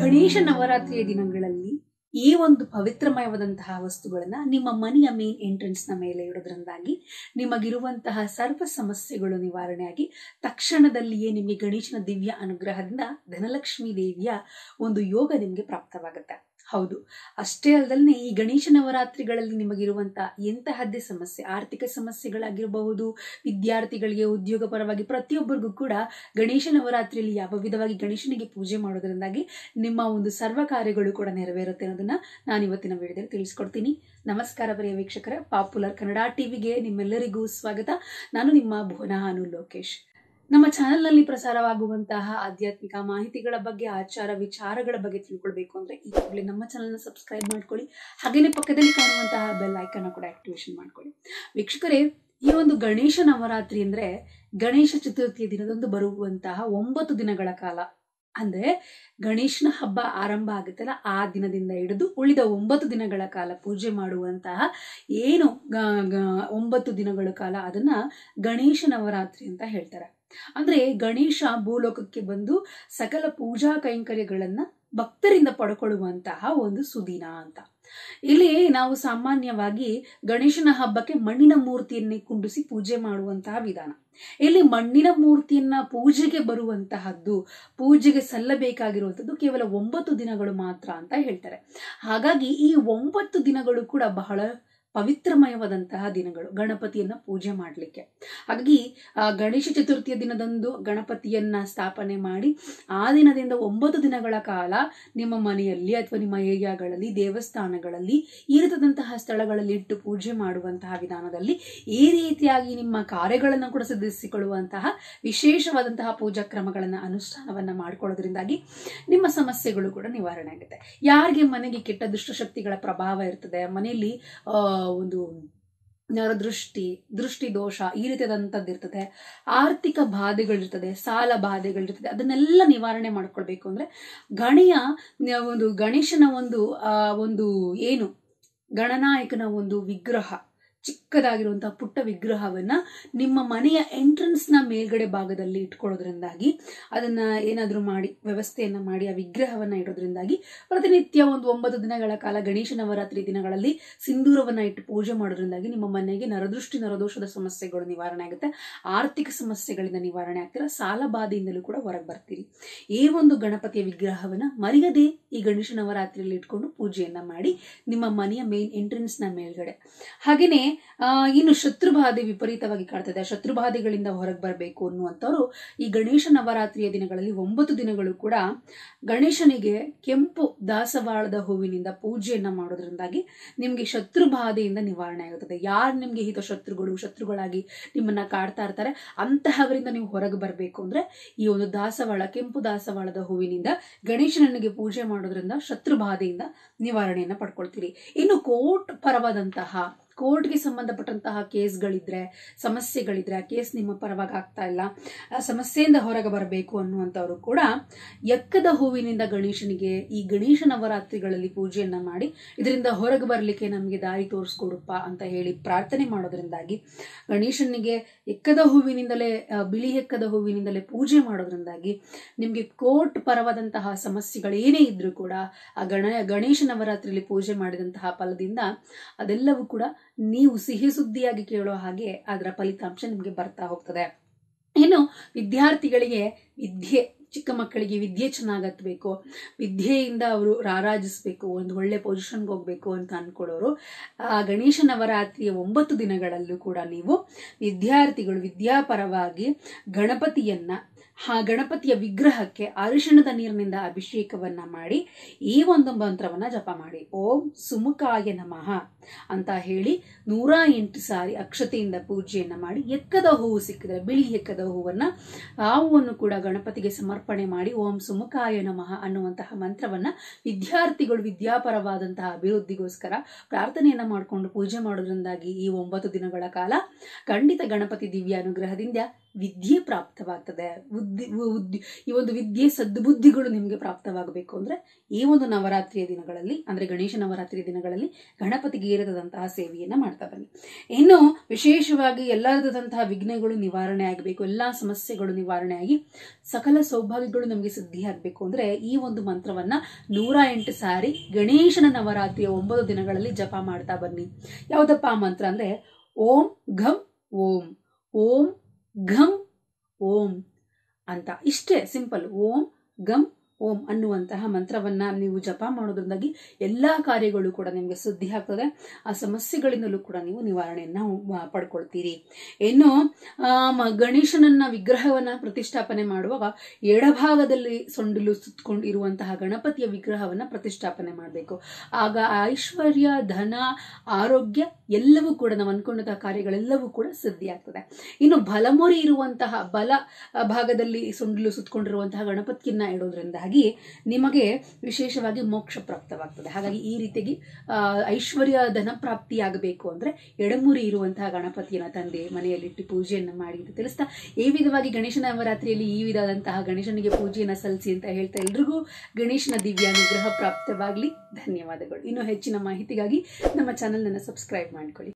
ಗಣೇಶ ನವರಾತ್ರಿಯ ದಿನಗಳಲ್ಲಿ ಈ ಒಂದು ಪವಿತ್ರಮಯವಾದಂತಹ ವಸ್ತುಗಳನ್ನ ನಿಮ್ಮ ಮನೆಯ ಮೇನ್ ಎಂಟ್ರೆನ್ಸ್ ನ ಮೇಲೆ ಇಡೋದ್ರಿಂದಾಗಿ ನಿಮಗಿರುವಂತಹ ಸರ್ವ ಸಮಸ್ಯೆಗಳು ನಿವಾರಣೆಯಾಗಿ ತಕ್ಷಣದಲ್ಲಿಯೇ ನಿಮಗೆ ಗಣೇಶನ ದಿವ್ಯ ಅನುಗ್ರಹದಿಂದ ಧನಲಕ್ಷ್ಮಿ ದೇವಿಯ ಒಂದು ಯೋಗ ನಿಮಗೆ ಪ್ರಾಪ್ತವಾಗುತ್ತೆ ಹೌದು ಅಷ್ಟೇ ಅಲ್ಲದೆ ಈ ಗಣೇಶ ನವರಾತ್ರಿಗಳಲ್ಲಿ ನಿಮಗಿರುವಂತಹ ಎಂತಹದ್ದೇ ಸಮಸ್ಯೆ ಆರ್ಥಿಕ ಸಮಸ್ಯೆಗಳಾಗಿರಬಹುದು ವಿದ್ಯಾರ್ಥಿಗಳಿಗೆ ಉದ್ಯೋಗ ಪರವಾಗಿ ಪ್ರತಿಯೊಬ್ಬರಿಗೂ ಕೂಡ ಗಣೇಶ ನವರಾತ್ರಿಯಲ್ಲಿ ಯಾವ ವಿಧವಾಗಿ ಗಣೇಶನಿಗೆ ಪೂಜೆ ಮಾಡೋದ್ರಿಂದಾಗಿ ನಿಮ್ಮ ಒಂದು ಸರ್ವ ಕಾರ್ಯಗಳು ಕೂಡ ನೆರವೇರುತ್ತೆ ಅನ್ನೋದನ್ನ ನಾನು ಇವತ್ತಿನ ವಿಡಿಯೋದಲ್ಲಿ ತಿಳಿಸ್ಕೊಡ್ತೀನಿ ನಮಸ್ಕಾರ ಪ್ರಿಯ ವೀಕ್ಷಕರೇ ಪಾಪ್ಯುಲರ್ ಕನ್ನಡ ಟಿವಿಗೆ ನಿಮ್ಮೆಲ್ಲರಿಗೂ ಸ್ವಾಗತ ನಾನು ನಿಮ್ಮ ಭುವನ ಹಾನು ಲೋಕೇಶ್ ನಮ್ಮ ಚಾನೆಲ್ನಲ್ಲಿ ಪ್ರಸಾರವಾಗುವಂತಹ ಆಧ್ಯಾತ್ಮಿಕ ಮಾಹಿತಿಗಳ ಬಗ್ಗೆ ಆಚಾರ ವಿಚಾರಗಳ ಬಗ್ಗೆ ತಿಳ್ಕೊಳ್ಬೇಕು ಅಂದ್ರೆ ಈಗಾಗಲೇ ನಮ್ಮ ಚಾನೆಲ್ನ ಸಬ್ಸ್ಕ್ರೈಬ್ ಮಾಡ್ಕೊಳ್ಳಿ ಹಾಗೇನೆ ಪಕ್ಕದಲ್ಲಿ ಕಾಣುವಂತಹ ಬೆಲ್ ಐಕನ್ ಕೂಡ ಆಕ್ಟಿವೇಶನ್ ಮಾಡ್ಕೊಳ್ಳಿ ವೀಕ್ಷಕರೇ ಈ ಒಂದು ಗಣೇಶ ನವರಾತ್ರಿ ಅಂದ್ರೆ ಗಣೇಶ ಚತುರ್ಥಿಯ ದಿನದಂದು ಬರುವಂತಹ ಒಂಬತ್ತು ದಿನಗಳ ಕಾಲ ಅಂದ್ರೆ ಗಣೇಶನ ಹಬ್ಬ ಆರಂಭ ಆಗುತ್ತಲ್ಲ ಆ ದಿನದಿಂದ ಹಿಡಿದು ಉಳಿದ ಒಂಬತ್ತು ದಿನಗಳ ಕಾಲ ಪೂಜೆ ಮಾಡುವಂತಹ ಏನು ಗ- ಗ- ಒಂಬತ್ತು ದಿನಗಳ ಕಾಲ ಅದನ್ನ ಗಣೇಶ ನವರಾತ್ರಿ ಅಂತ ಹೇಳ್ತಾರೆ ಅಂದ್ರೆ ಗಣೇಶ ಭೂಲೋಕಕ್ಕೆ ಬಂದು ಸಕಲ ಪೂಜಾ ಕೈಂಕರ್ಯಗಳನ್ನ ಭಕ್ತರಿಂದ ಪಡ್ಕೊಳ್ಳುವಂತಹ ಒಂದು ಸುದಿನ ಅಂತ ಇಲ್ಲಿ ನಾವು ಸಾಮಾನ್ಯವಾಗಿ ಗಣೇಶನ ಹಬ್ಬಕ್ಕೆ ಮಣ್ಣಿನ ಮೂರ್ತಿಯನ್ನೇ ಕುಂಡಿಸಿ ಪೂಜೆ ಮಾಡುವಂತಹ ವಿಧಾನ ಇಲ್ಲಿ ಮಣ್ಣಿನ ಮೂರ್ತಿಯನ್ನ ಪೂಜೆಗೆ ಬರುವಂತಹದ್ದು ಪೂಜೆಗೆ ಸಲ್ಲಬೇಕಾಗಿರುವಂತದ್ದು ಕೇವಲ ಒಂಬತ್ತು ದಿನಗಳು ಮಾತ್ರ ಅಂತ ಹೇಳ್ತಾರೆ ಹಾಗಾಗಿ ಈ ಒಂಬತ್ತು ದಿನಗಳು ಕೂಡ ಬಹಳ ಪವಿತ್ರಮಯವಾದಂತಹ ದಿನಗಳು ಗಣಪತಿಯನ್ನ ಪೂಜೆ ಮಾಡಲಿಕ್ಕೆ ಹಾಗಾಗಿ ಆ ಗಣೇಶ ಚತುರ್ಥಿಯ ದಿನದಂದು ಗಣಪತಿಯನ್ನ ಸ್ಥಾಪನೆ ಮಾಡಿ ಆ ದಿನದಿಂದ ಒಂಬತ್ತು ದಿನಗಳ ಕಾಲ ನಿಮ್ಮ ಮನೆಯಲ್ಲಿ ಅಥವಾ ನಿಮ್ಮ ಏರಿಯಾಗಳಲ್ಲಿ ದೇವಸ್ಥಾನಗಳಲ್ಲಿ ಇರತದಂತಹ ಸ್ಥಳಗಳಲ್ಲಿ ಇಟ್ಟು ಪೂಜೆ ಮಾಡುವಂತಹ ವಿಧಾನದಲ್ಲಿ ಈ ರೀತಿಯಾಗಿ ನಿಮ್ಮ ಕಾರ್ಯಗಳನ್ನು ಕೂಡ ಸಿದ್ಧಿಸಿಕೊಳ್ಳುವಂತಹ ವಿಶೇಷವಾದಂತಹ ಪೂಜಾ ಕ್ರಮಗಳನ್ನ ಅನುಷ್ಠಾನವನ್ನ ಮಾಡ್ಕೊಳ್ಳೋದ್ರಿಂದಾಗಿ ನಿಮ್ಮ ಸಮಸ್ಯೆಗಳು ಕೂಡ ನಿವಾರಣೆ ಆಗುತ್ತೆ ಯಾರಿಗೆ ಮನೆಗೆ ಕೆಟ್ಟ ದುಷ್ಟಶಕ್ತಿಗಳ ಪ್ರಭಾವ ಇರ್ತದೆ ಮನೆಯಲ್ಲಿ ಆ ಒಂದು ನರದೃಷ್ಟಿ ದೃಷ್ಟಿ ದೋಷ ಈ ರೀತಿಯಾದಂಥದ್ದು ಇರ್ತದೆ ಆರ್ಥಿಕ ಬಾಧೆಗಳಿರ್ತದೆ ಸಾಲ ಬಾಧೆಗಳಿರ್ತದೆ ಅದನ್ನೆಲ್ಲ ನಿವಾರಣೆ ಮಾಡ್ಕೊಳ್ಬೇಕು ಅಂದ್ರೆ ಗಣೆಯ ನ- ಒಂದು ಗಣೇಶನ ಒಂದು ಆ ಒಂದು ಏನು ಗಣನಾಯಕನ ಒಂದು ವಿಗ್ರಹ ಚಿಕ್ಕದಾಗಿರುವಂತಹ ಪುಟ್ಟ ವಿಗ್ರಹವನ್ನ ನಿಮ್ಮ ಮನೆಯ ಎಂಟ್ರೆನ್ಸ್ ನ ಮೇಲ್ಗಡೆ ಭಾಗದಲ್ಲಿ ಇಟ್ಕೊಳ್ಳೋದ್ರಿಂದಾಗಿ ಅದನ್ನ ಏನಾದ್ರೂ ಮಾಡಿ ವ್ಯವಸ್ಥೆಯನ್ನ ಮಾಡಿ ಆ ವಿಗ್ರಹವನ್ನ ಇಡೋದ್ರಿಂದಾಗಿ ಪ್ರತಿನಿತ್ಯ ಒಂದು ಒಂಬತ್ತು ದಿನಗಳ ಕಾಲ ಗಣೇಶ ನವರಾತ್ರಿ ದಿನಗಳಲ್ಲಿ ಸಿಂಧೂರವನ್ನ ಇಟ್ಟು ಪೂಜೆ ಮಾಡೋದ್ರಿಂದಾಗಿ ನಿಮ್ಮ ಮನೆಗೆ ನರದೃಷ್ಟಿ ನರದೋಷದ ಸಮಸ್ಯೆಗಳು ನಿವಾರಣೆ ಆಗುತ್ತೆ ಆರ್ಥಿಕ ಸಮಸ್ಯೆಗಳಿಂದ ನಿವಾರಣೆ ಆಗ್ತೀರಾ ಸಾಲ ಬಾಧೆಯಿಂದಲೂ ಕೂಡ ಹೊರಗೆ ಬರ್ತೀರಿ ಈ ಒಂದು ಗಣಪತಿಯ ವಿಗ್ರಹವನ್ನ ಮರೆಯದೆ ಈ ಗಣೇಶ ನವರಾತ್ರಿಯಲ್ಲಿ ಇಟ್ಕೊಂಡು ಪೂಜೆಯನ್ನ ಮಾಡಿ ನಿಮ್ಮ ಮನೆಯ ಮೇನ್ ಎಂಟ್ರೆನ್ಸ್ ನ ಮೇಲ್ಗಡೆ ಹಾಗೇನೆ ಆ, ಇನ್ನು ಶತ್ರುಬಾಧೆ ವಿಪರೀತವಾಗಿ ಕಾಡ್ತದೆ ಆ ಶತ್ರುಬಾಧೆಗಳಿಂದ ಹೊರಗೆ ಬರಬೇಕು ಅನ್ನುವಂಥವ್ರು ಈ ಗಣೇಶ ನವರಾತ್ರಿಯ ದಿನಗಳಲ್ಲಿ ಒಂಬತ್ತು ದಿನಗಳು ಕೂಡ ಗಣೇಶನಿಗೆ ಕೆಂಪು ದಾಸವಾಳದ ಹೂವಿನಿಂದ ಪೂಜೆಯನ್ನ ಮಾಡೋದ್ರಿಂದಾಗಿ ನಿಮ್ಗೆ ಶತ್ರು ಬಾಧೆಯಿಂದ ನಿವಾರಣೆ ಆಗುತ್ತದೆ ಯಾರು ನಿಮ್ಗೆ ಹಿತ ಶತ್ರುಗಳು ಶತ್ರುಗಳಾಗಿ ನಿಮ್ಮನ್ನ ಕಾಡ್ತಾ ಇರ್ತಾರೆ ಅಂತಹವರಿಂದ ನೀವು ಹೊರಗೆ ಬರಬೇಕು ಅಂದ್ರೆ ಈ ಒಂದು ದಾಸವಾಳ ಕೆಂಪು ದಾಸವಾಳದ ಹೂವಿನಿಂದ ಗಣೇಶನಿಗೆ ಪೂಜೆ ಮಾಡೋದ್ರಿಂದ ಶತ್ರು ಬಾಧೆಯಿಂದ ನಿವಾರಣೆಯನ್ನ ಪಡ್ಕೊಳ್ತೀರಿ ಇನ್ನು ಕೋರ್ಟ್ ಪರವಾದಂತಹ ಕೋರ್ಟ್ಗೆ ಸಂಬಂಧಪಟ್ಟಂತಹ ಕೇಸ್ಗಳಿದ್ರೆ ಸಮಸ್ಯೆಗಳಿದ್ರೆ ಆ ಕೇಸ್ ನಿಮ್ಮ ಪರವಾಗಿ ಆಗ್ತಾ ಇಲ್ಲ ಆ ಸಮಸ್ಯೆಯಿಂದ ಹೊರಗೆ ಬರಬೇಕು ಅನ್ನುವಂಥವ್ರು ಕೂಡ ಎಕ್ಕದ ಹೂವಿನಿಂದ ಗಣೇಶನಿಗೆ ಈ ಗಣೇಶ ನವರಾತ್ರಿಗಳಲ್ಲಿ ಪೂಜೆಯನ್ನ ಮಾಡಿ ಇದರಿಂದ ಹೊರಗೆ ಬರಲಿಕ್ಕೆ ನಮಗೆ ದಾರಿ ತೋರಿಸ್ಕೊಡುಪ್ಪ ಅಂತ ಹೇಳಿ ಪ್ರಾರ್ಥನೆ ಮಾಡೋದ್ರಿಂದಾಗಿ ಗಣೇಶನಿಗೆ ಎಕ್ಕದ ಹೂವಿನಿಂದಲೇ ಆ, ಬಿಳಿ ಎಕ್ಕದ ಹೂವಿನಿಂದಲೇ ಪೂಜೆ ಮಾಡೋದ್ರಿಂದಾಗಿ ನಿಮಗೆ ಕೋರ್ಟ್ ಪರವಾದಂತಹ ಸಮಸ್ಯೆಗಳೇನೇ ಇದ್ರೂ ಕೂಡ ಆ ಗಣ ಗಣೇಶ ನವರಾತ್ರಿಯಲ್ಲಿ ಪೂಜೆ ಮಾಡಿದಂತಹ ಫಲದಿಂದ ಅದೆಲ್ಲವೂ ಕೂಡ ನೀವು ಸಿಹಿ ಸುದ್ದಿಯಾಗಿ ಕೇಳೋ ಹಾಗೆ ಅದರ ಫಲಿತಾಂಶ ನಿಮಗೆ ಬರ್ತಾ ಹೋಗ್ತದೆ ಇನ್ನು ವಿದ್ಯಾರ್ಥಿಗಳಿಗೆ ವಿದ್ಯೆ ಚಿಕ್ಕ ಮಕ್ಕಳಿಗೆ ವಿದ್ಯೆ ಚೆನ್ನಾಗತ್ಬೇಕು ವಿದ್ಯೆಯಿಂದ ಅವರು ರಾರಾಜಿಸ್ಬೇಕು ಒಂದು ಒಳ್ಳೆ ಪೊಸಿಷನ್ಗೆ ಹೋಗ್ಬೇಕು ಅಂತ ಅನ್ಕೊಳ್ಳೋರು ಆ ಗಣೇಶ ನವರಾತ್ರಿಯ ಒಂಬತ್ತು ದಿನಗಳಲ್ಲೂ ಕೂಡ ನೀವು ವಿದ್ಯಾರ್ಥಿಗಳು ವಿದ್ಯಾಪರವಾಗಿ ಗಣಪತಿಯನ್ನ ಆ ಗಣಪತಿಯ ವಿಗ್ರಹಕ್ಕೆ ಅರಿಶಿಣದ ನೀರಿನಿಂದ ಅಭಿಷೇಕವನ್ನ ಮಾಡಿ ಈ ಒಂದು ಮಂತ್ರವನ್ನ ಜಪ ಮಾಡಿ ಓಂ ಸುಮುಖಾಯ ನಮಃ ಅಂತ ಹೇಳಿ ನೂರ ಎಂಟು ಸಾರಿ ಅಕ್ಷತೆಯಿಂದ ಪೂಜೆಯನ್ನ ಮಾಡಿ ಎಕ್ಕದ ಹೂವು ಸಿಕ್ಕಿದ್ರೆ ಬಿಳಿ ಎಕ್ಕದ ಹೂವನ್ನ ಆ ಹೂವನ್ನು ಕೂಡ ಗಣಪತಿಗೆ ಸಮರ್ಪಣೆ ಮಾಡಿ ಓಂ ಸುಮುಖಾಯ ನಮಃ ಅನ್ನುವಂತಹ ಮಂತ್ರವನ್ನ ವಿದ್ಯಾರ್ಥಿಗಳು ವಿದ್ಯಾಪರವಾದಂತಹ ಅಭಿವೃದ್ಧಿಗೋಸ್ಕರ ಪ್ರಾರ್ಥನೆಯನ್ನ ಮಾಡಿಕೊಂಡು ಪೂಜೆ ಮಾಡೋದ್ರಿಂದಾಗಿ ಈ ಒಂಬತ್ತು ದಿನಗಳ ಕಾಲ ಖಂಡಿತ ಗಣಪತಿ ದಿವ್ಯ ಅನುಗ್ರಹದಿಂದ ವಿದ್ಯೆ ಪ್ರಾಪ್ತವಾಗ್ತದೆ ಬುದ್ಧಿ ಬುದ್ಧಿ ಈ ಒಂದು ವಿದ್ಯೆ ಸದ್ಬುದ್ಧಿಗಳು ನಿಮಗೆ ಪ್ರಾಪ್ತವಾಗಬೇಕು ಅಂದ್ರೆ ಈ ಒಂದು ನವರಾತ್ರಿಯ ದಿನಗಳಲ್ಲಿ ಅಂದ್ರೆ ಗಣೇಶ ನವರಾತ್ರಿಯ ದಿನಗಳಲ್ಲಿ ಗಣಪತಿಗೆ ಏರಿದಂತಹ ಸೇವೆಯನ್ನ ಮಾಡ್ತಾ ಬನ್ನಿ ಇನ್ನು ವಿಶೇಷವಾಗಿ ಎಲ್ಲದಂತಹ ವಿಘ್ನಗಳು ನಿವಾರಣೆ ಆಗಬೇಕು ಎಲ್ಲಾ ಸಮಸ್ಯೆಗಳು ನಿವಾರಣೆ ಆಗಿ ಸಕಲ ಸೌಭಾಗ್ಯಗಳು ನಮಗೆ ಸಿದ್ಧಿ ಆಗಬೇಕು ಅಂದ್ರೆ ಈ ಒಂದು ಮಂತ್ರವನ್ನ ನೂರ ಎಂಟು ಸಾರಿ ಗಣೇಶನ ನವರಾತ್ರಿಯ ಒಂಬತ್ತು ದಿನಗಳಲ್ಲಿ ಜಪ ಮಾಡ್ತಾ ಬನ್ನಿ ಯಾವುದಪ್ಪ ಆ ಮಂತ್ರ ಅಂದ್ರೆ ಓಂ ಘಂ ಓಂ ಓಂ ಘಂ ಓಂ ಅಂತ ಇಷ್ಟೇ ಸಿಂಪಲ್ ಓಂ ಗಂ ಓಂ ಅನ್ನುವಂತಹ ಮಂತ್ರವನ್ನ ನೀವು ಜಪ ಮಾಡೋದ್ರಿಂದಾಗಿ ಎಲ್ಲಾ ಕಾರ್ಯಗಳು ಕೂಡ ನಿಮಗೆ ಸುದ್ದಿ ಆಗ್ತದೆ ಆ ಸಮಸ್ಯೆಗಳಿಂದಲೂ ಕೂಡ ನೀವು ನಿವಾರಣೆಯನ್ನ ಆ, ಪಡ್ಕೊಳ್ತೀರಿ ಇನ್ನು ಆ, ಮ- ಗಣೇಶನನ್ನ ವಿಗ್ರಹವನ್ನ ಪ್ರತಿಷ್ಠಾಪನೆ ಮಾಡುವಾಗ ಎಡಭಾಗದಲ್ಲಿ ಸೊಂಡಿಲು ಸುತ್ತಕೊಂಡಿರುವಂತಹ ಗಣಪತಿಯ ವಿಗ್ರಹವನ್ನ ಪ್ರತಿಷ್ಠಾಪನೆ ಮಾಡಬೇಕು ಆಗ ಐಶ್ವರ್ಯ ಧನ ಆರೋಗ್ಯ ಎಲ್ಲವೂ ಕೂಡ ನಾವು ಅನ್ಕೊಂಡಂತಹ ಕಾರ್ಯಗಳೆಲ್ಲವೂ ಕೂಡ ಸಿದ್ಧಿ ಆಗ್ತದೆ ಇನ್ನು ಬಲಮೊರಿ ಇರುವಂತಹ ಬಲ ಆ, ಭಾಗದಲ್ಲಿ ಸೊಂಡಿಲು ಸುತ್ತಕೊಂಡಿರುವಂತಹ ಗಣಪತಿಯನ್ನ ಇಡೋದ್ರಿಂದಾಗಿ ನಿಮಗೆ ವಿಶೇಷವಾಗಿ ಮೋಕ್ಷ ಪ್ರಾಪ್ತವಾಗ್ತದೆ ಹಾಗಾಗಿ ಈ ರೀತಿಯಾಗಿ ಆ, ಐಶ್ವರ್ಯ ಧನ ಪ್ರಾಪ್ತಿಯಾಗಬೇಕು ಅಂದ್ರೆ ಎಡಮುರಿ ಇರುವಂತಹ ಗಣಪತಿಯನ್ನ ತಂದೆ ಮನೆಯಲ್ಲಿಟ್ಟು ಪೂಜೆಯನ್ನ ಮಾಡಿ ಅಂತ ತಿಳಿಸ್ತಾ ಈ ವಿಧವಾಗಿ ಗಣೇಶನ ನವರಾತ್ರಿಯಲ್ಲಿ ಈ ವಿಧವಾದಂತಹ ಗಣೇಶನಿಗೆ ಪೂಜೆಯನ್ನ ಸಲ್ಲಿಸಿ ಅಂತ ಹೇಳ್ತಾ ಎಲ್ರಿಗೂ ಗಣೇಶನ ದಿವ್ಯ ಅನುಗ್ರಹ ಪ್ರಾಪ್ತವಾಗಲಿ ಧನ್ಯವಾದಗಳು ಇನ್ನು ಹೆಚ್ಚಿನ ಮಾಹಿತಿಗಾಗಿ ನಮ್ಮ ಚಾನೆಲ್ ಅನ್ನು ಸಬ್ಸ್ಕ್ರೈಬ್ ಮಾಡ್ಕೊಳ್ಳಿ